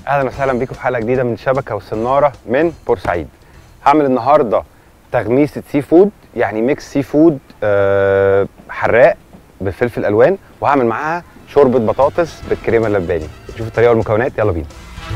اهلا وسهلا بيكم في حلقه جديده من شبكه وسناره من بورسعيد هعمل النهارده تغميسه سي فود يعني ميكس سي فود آه، حراق بفلفل الوان وهعمل معاها شوربه بطاطس بالكريمه اللباني شوفوا الطريقه والمكونات يلا بينا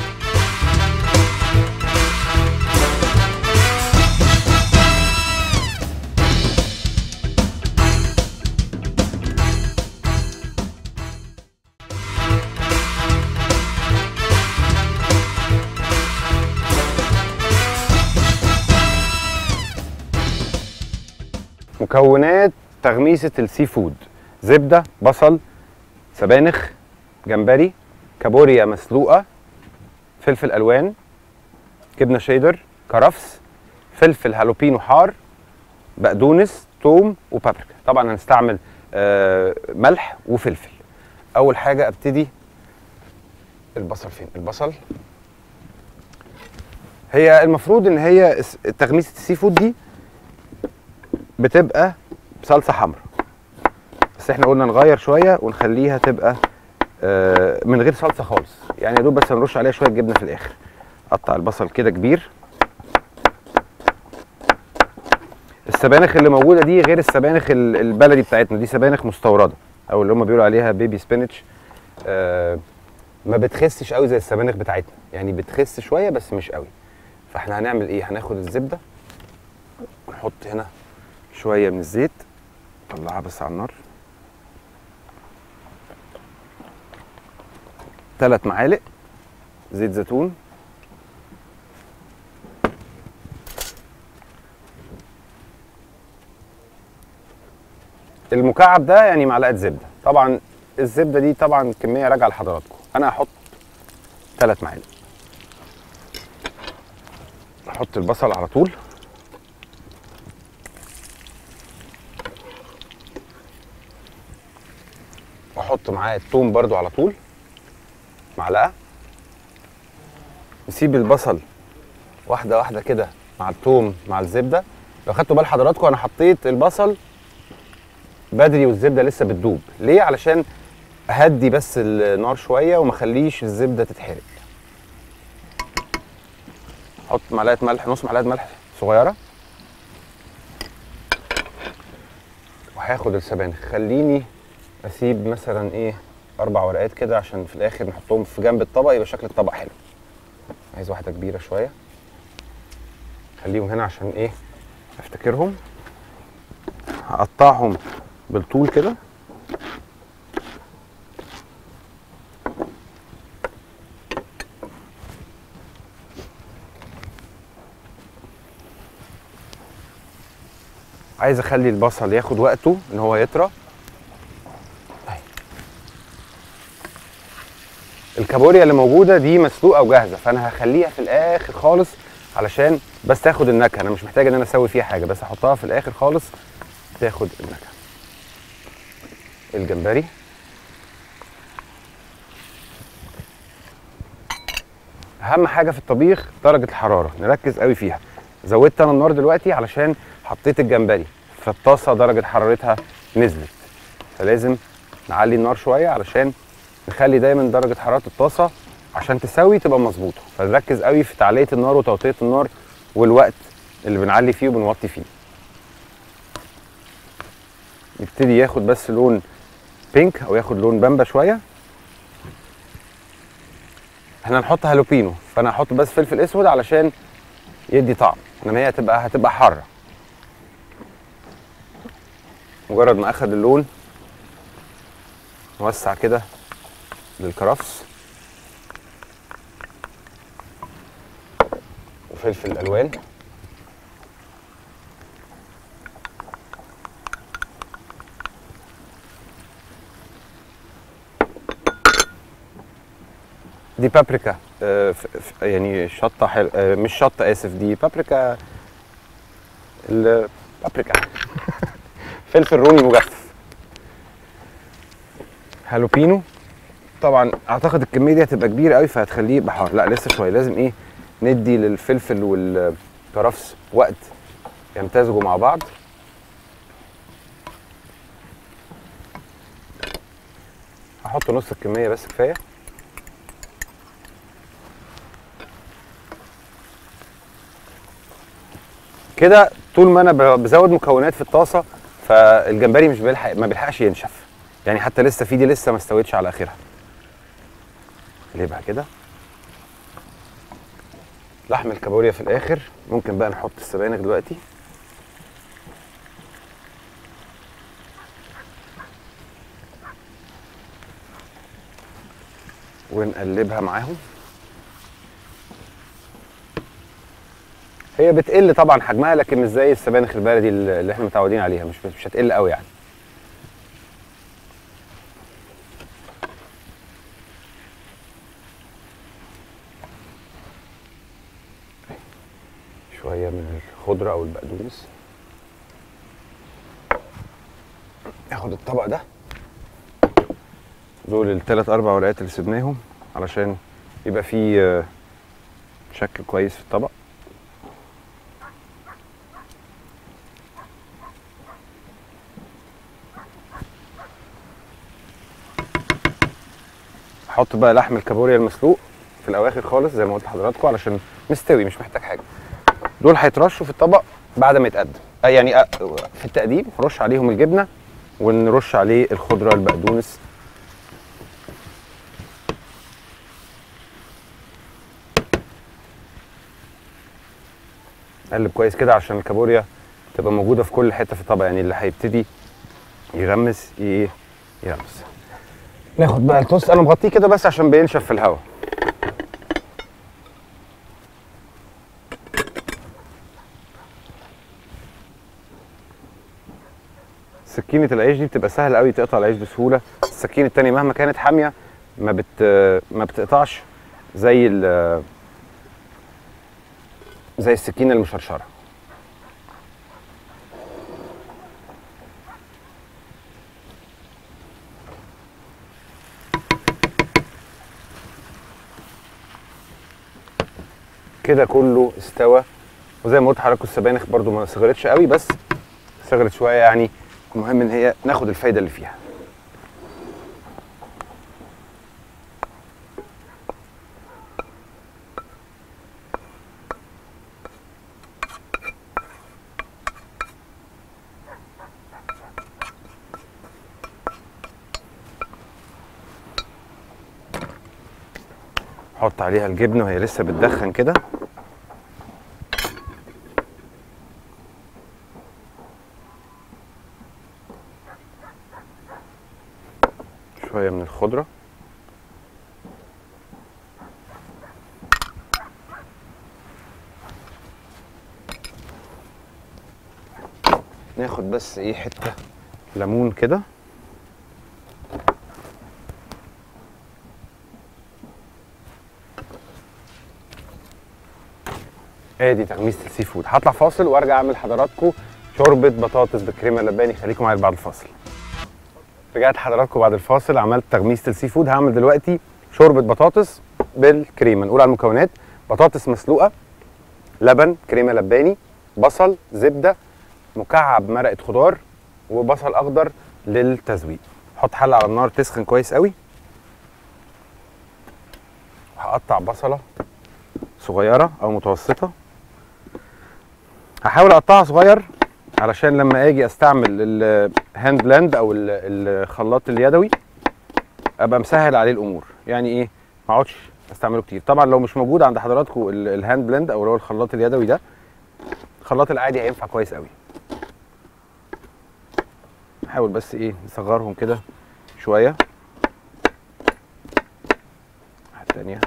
مكونات تغميسه السي فود زبده بصل سبانخ جمبري كابوريا مسلوقه فلفل الوان جبنه شيدر كرفس فلفل هالوبينو حار بقدونس توم وبابريكا طبعا هنستعمل آه، ملح وفلفل اول حاجه ابتدي البصل فين البصل هي المفروض ان هي اس- تغميسه السي فود دي بتبقى بصلصه حمراء بس احنا قلنا نغير شويه ونخليها تبقى آه، من غير صلصه خالص يعني يا دوب بس هنرش عليها شويه جبنه في الاخر قطع البصل كده كبير السبانخ اللي موجوده دي غير السبانخ ال- البلدي بتاعتنا دي سبانخ مستورده او اللي هم بيقولوا عليها بيبي سبينش آه ما بتخسش قوي زي السبانخ بتاعتنا يعني بتخس شويه بس مش قوي فاحنا هنعمل ايه هناخد الزبده ونحط هنا شويه من الزيت طلعها بس على النار ثلاث معالق زيت زيتون المكعب ده يعني معلقه زبده طبعا الزبده دي طبعا كميه راجعه لحضراتكم انا هحط ثلاث معالق احط البصل على طول واحط معاه الثوم برضو على طول معلقه نسيب البصل واحده واحده كده مع الثوم مع الزبده لو خدتوا بال حضراتكم انا حطيت البصل بدري والزبده لسه بتدوب ليه علشان اهدي بس النار شويه وما اخليش الزبده تتحرق احط معلقه ملح نص معلقه ملح صغيره وهاخد السبانخ خليني اسيب مثلا ايه اربع ورقات كده عشان في الاخر نحطهم في جنب الطبق يبقى شكل الطبق حلو عايز واحده كبيره شويه خليهم هنا عشان ايه افتكرهم هقطعهم بالطول كده عايز اخلي البصل ياخد وقته ان هو يطرى أهي. الكابوريا اللي موجوده دي مسلوقه وجاهزه فانا هخليها في الاخر خالص علشان بس تاخد النكهه انا مش محتاج ان انا اسوي فيها حاجه بس احطها في الاخر خالص تاخد النكهه الجمبري اهم حاجه في الطبيخ درجه الحراره نركز قوي فيها زودت انا النار دلوقتي علشان حطيت الجمبري فالطاسه درجه حرارتها نزلت فلازم نعلي النار شويه علشان نخلي دايما درجه حراره الطاسه عشان تسوي تبقى مظبوطه فنركز قوي في تعليه النار وتوطيه النار والوقت اللي بنعلي فيه وبنوطي فيه يبتدي ياخد بس لون بينك او ياخد لون بامبا شويه احنا هنحط هالوبينو فانا هحط بس فلفل اسود علشان يدي طعم انما هي هتبقى هتبقى حاره مجرد ما اخد اللون نوسع كده للكرفس وفلفل الوان دي بابريكا آه، ف- ف- يعني شطه حل... آه، مش شطه اسف دي بابريكا البابريكا فلفل رومي مجفف هالوبينو طبعا اعتقد الكميه دي هتبقى كبيره قوي فهتخليه يبقى حار لا لسه شويه لازم ايه ندي للفلفل والكرفس وقت يمتزجوا مع بعض هحط نص الكميه بس كفايه كده طول ما انا ب- بزود مكونات في الطاسه فالجمبري مش بيلحق ما بيلحقش ينشف يعني حتى لسه في دي لسه ما استوتش على اخرها نقلبها كده لحم الكابوريا في الاخر ممكن بقى نحط السبانخ دلوقتي ونقلبها معاهم هي بتقل طبعا حجمها لكن مش زي السبانخ البلدي اللي احنا متعودين عليها مش مش هتقل قوي يعني شويه من الخضره او البقدونس ناخد الطبق ده دول الثلاث اربع ورقات اللي سبناهم علشان يبقى فيه آه، شكل كويس في الطبق احط بقى لحم الكابوريا المسلوق في الاواخر خالص زي ما قلت لحضراتكم علشان مستوي مش محتاج حاجه دول هيترشوا في الطبق بعد ما يتقدم آه يعني آه في التقديم نرش عليهم الجبنه ونرش عليه الخضره البقدونس قلب كويس كده عشان الكابوريا تبقى موجوده في كل حته في الطبق يعني اللي هيبتدي يغمس ايه يغمس ناخد بقى التوست انا مغطيه كده بس عشان بينشف في الهواء سكينة العيش دي بتبقى سهلة قوي تقطع العيش بسهولة السكينة التانية مهما كانت حامية ما بت ما بتقطعش زي ال زي السكينة المشرشرة كده كله استوى وزي ما قلت لحضراتكم السبانخ برضو ما صغرتش قوي بس صغرت شويه يعني المهم ان هي ناخد الفايده اللي فيها حط عليها الجبنه وهي لسه بتدخن كده شويه من الخضره ناخد بس ايه حته ليمون كده ادي تغميسه السي فود هطلع فاصل وارجع اعمل لحضراتكم شوربه بطاطس بالكريمه اللباني خليكم معايا بعد الفاصل رجعت حضراتكم بعد الفاصل عملت تغميسه السي فود هعمل دلوقتي شوربه بطاطس بالكريمه نقول على المكونات بطاطس مسلوقه لبن كريمه لباني بصل زبده مكعب مرقه خضار وبصل اخضر للتزويق حط حله على النار تسخن كويس قوي هقطع بصله صغيره او متوسطه هحاول اقطعها صغير علشان لما اجي استعمل الهاند بلاند او ال- الخلاط اليدوي ابقى مسهل عليه الامور يعني ايه ما اقعدش استعمله كتير طبعا لو مش موجود عند حضراتكم ال- الهاند بلاند او اللي هو الخلاط اليدوي ده الخلاط العادي هينفع كويس قوي نحاول بس ايه نصغرهم كده شويه واحده تانيه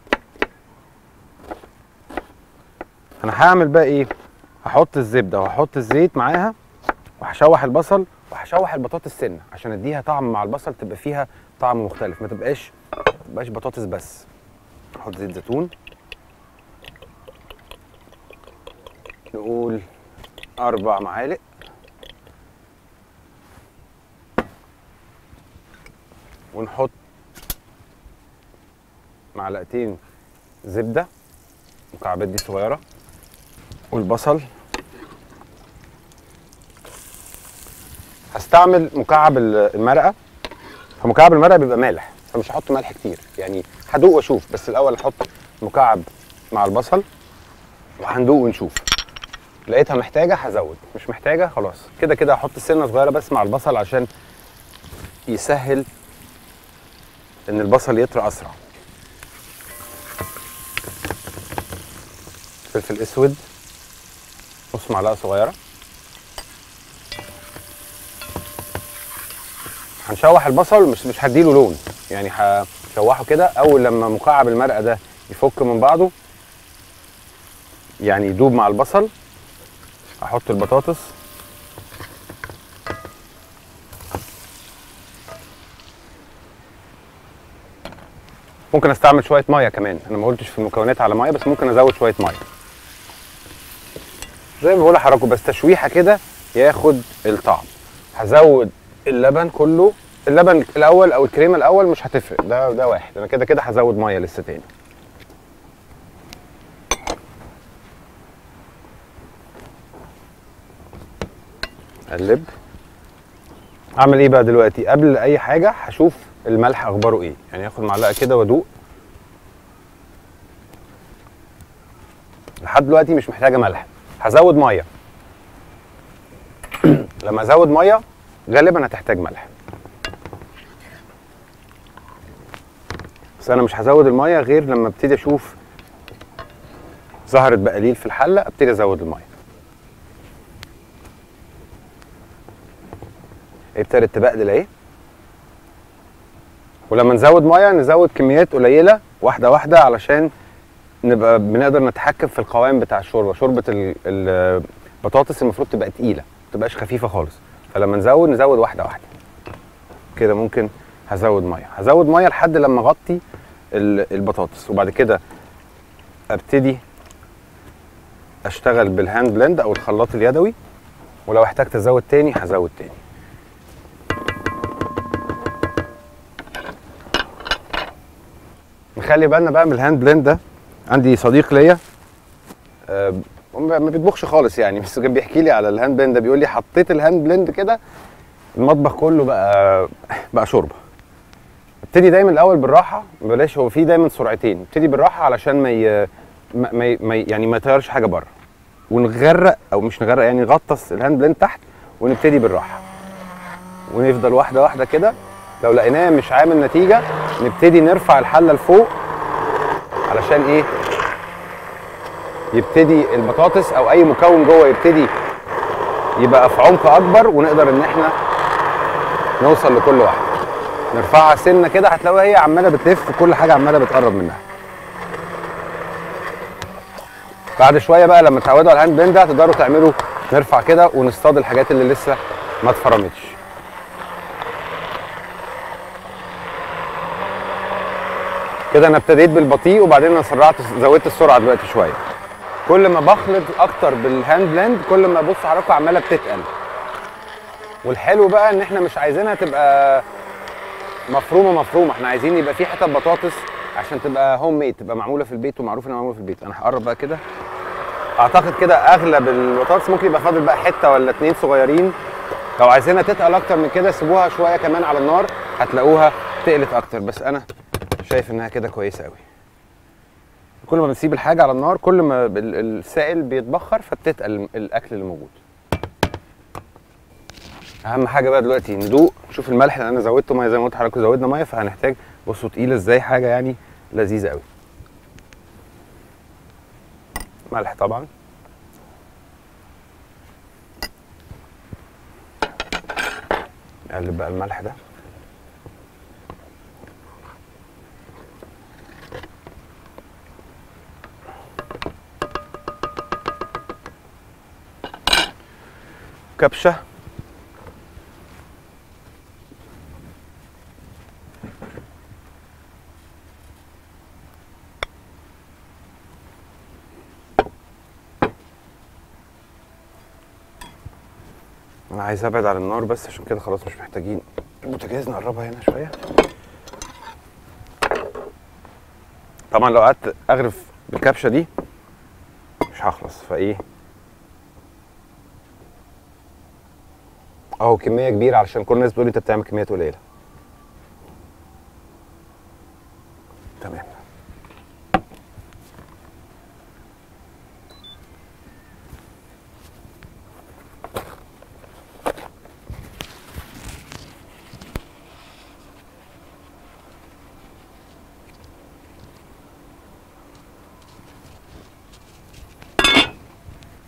انا هعمل بقى ايه هحط الزبده وهحط الزيت معاها وهشوح البصل وهشوح البطاطس سنه عشان اديها طعم مع البصل تبقى فيها طعم مختلف ما تبقاش ما تبقاش بطاطس بس احط زيت زيتون نقول اربع معالق ونحط معلقتين زبده المكعبات دي صغيره والبصل هستعمل مكعب ال- المرقه فمكعب المرقه بيبقى مالح فمش هحط ملح كتير يعني هدوق واشوف بس الاول احط مكعب مع البصل وهندوق ونشوف لقيتها محتاجه هزود مش محتاجه خلاص كده كده هحط سنه صغيره بس مع البصل عشان يسهل ان البصل يطرى اسرع فلفل اسود نص معلقه صغيره هنشوح البصل مش مش هديله لون يعني هشوحه كده اول لما مكعب المرقه ده يفك من بعضه يعني يدوب مع البصل احط البطاطس ممكن استعمل شويه ميه كمان انا ما قلتش في المكونات على ميه بس ممكن ازود شويه ميه زي ما بقول لحضراتكم بس تشويحه كده ياخد الطعم هزود اللبن كله اللبن الاول او الكريمه الاول مش هتفرق ده ده واحد انا كده كده هزود ميه لسه تاني اقلب اعمل ايه بقى دلوقتي قبل اي حاجه هشوف الملح اخباره ايه يعني اخد معلقه كده وادوق لحد دلوقتي مش محتاجه ملح هزود ميه لما ازود ميه غالبا هتحتاج ملح بس انا مش هزود الميه غير لما ابتدي اشوف ظهرت بقليل في الحله ابتدي ازود الميه ابتدت تبقلل اهي ولما نزود ميه نزود كميات قليله واحده واحده علشان نبقى بنقدر نتحكم في القوام بتاع الشوربه شوربه ال- ال- البطاطس المفروض تبقى تقيله ما تبقاش خفيفه خالص فلما نزود نزود واحده واحده كده ممكن هزود ميه هزود ميه لحد لما اغطي ال- البطاطس وبعد كده ابتدي اشتغل بالهاند بلند او الخلاط اليدوي ولو احتجت ازود تاني هزود تاني نخلي بالنا بقى من الهاند بلند ده عندي صديق ليا آه، ما ما بيطبخش خالص يعني بس كان بيحكي لي على الهاند بلند ده بيقول لي حطيت الهاند بلند كده المطبخ كله بقى بقى شوربه ابتدي دايما الاول بالراحه بلاش هو في دايما سرعتين ابتدي بالراحه علشان ما ي... ما ما- ما ي- يعني ما يطيرش حاجه بره ونغرق او مش نغرق يعني نغطس الهاند بلند تحت ونبتدي بالراحه ونفضل واحده واحده كده لو لقيناه مش عامل نتيجه نبتدي نرفع الحله لفوق علشان ايه يبتدي البطاطس او اي مكون جوه يبتدي يبقى في عمق اكبر ونقدر ان احنا نوصل لكل واحده نرفعها سنه كده هتلاقوها هي عماله بتلف كل حاجه عماله بتقرب منها بعد شويه بقى لما تتعودوا على الهاند بلند ده تقدروا تعملوا نرفع كده ونصطاد الحاجات اللي لسه ما اتفرمتش كده انا ابتديت بالبطيء وبعدين انا سرعت زودت السرعه دلوقتي شويه كل ما بخلط اكتر بالهاند بلند كل ما بص حضراتكم عماله بتتقل والحلو بقى ان احنا مش عايزينها تبقى مفرومه مفرومه احنا عايزين يبقى في حتت بطاطس عشان تبقى هوم ميد تبقى معموله في البيت ومعروف انها معموله في البيت انا هقرب بقى كده اعتقد كده اغلب البطاطس ممكن يبقى فاضل بقى حته ولا اتنين صغيرين لو عايزينها تتقل اكتر من كده سيبوها شويه كمان على النار هتلاقوها تقلت اكتر بس انا شايف انها كده كويسه قوي كل ما بنسيب الحاجه على النار كل ما ال- السائل بيتبخر فبتتقل الاكل اللي موجود اهم حاجه بقى دلوقتي ندوق نشوف الملح لان انا زودته ميه زي ما قلت لحضراتكم زودنا ميه فهنحتاج بصوا تقيله ازاي حاجه يعني لذيذه قوي ملح طبعا نقلب بقى الملح ده كبشه انا عايز ابعد عن النار بس عشان كده خلاص مش محتاجين البوتاجاز نقربها هنا شويه طبعا لو قعدت اغرف بالكبشه دي مش هخلص فايه اهو كميه كبيره علشان كل الناس بتقول لي انت بتعمل كميات قليله تمام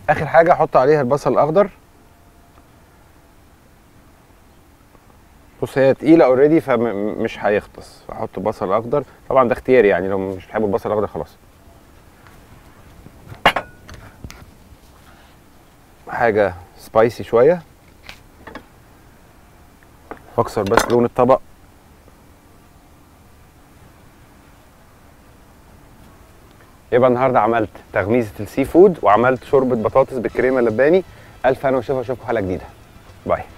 اخر حاجه احط عليها البصل الاخضر بص هي تقيله اوريدي فمش هيختص فاحط بصل اخضر طبعا ده اختياري يعني لو مش بتحبوا البصل الاخضر خلاص حاجه سبايسي شويه واكسر بس لون الطبق يبقى النهارده عملت تغميزه السي فود وعملت شوربه بطاطس بالكريمه اللباني الف انا وشوفها اشوفكم حلقه جديده باي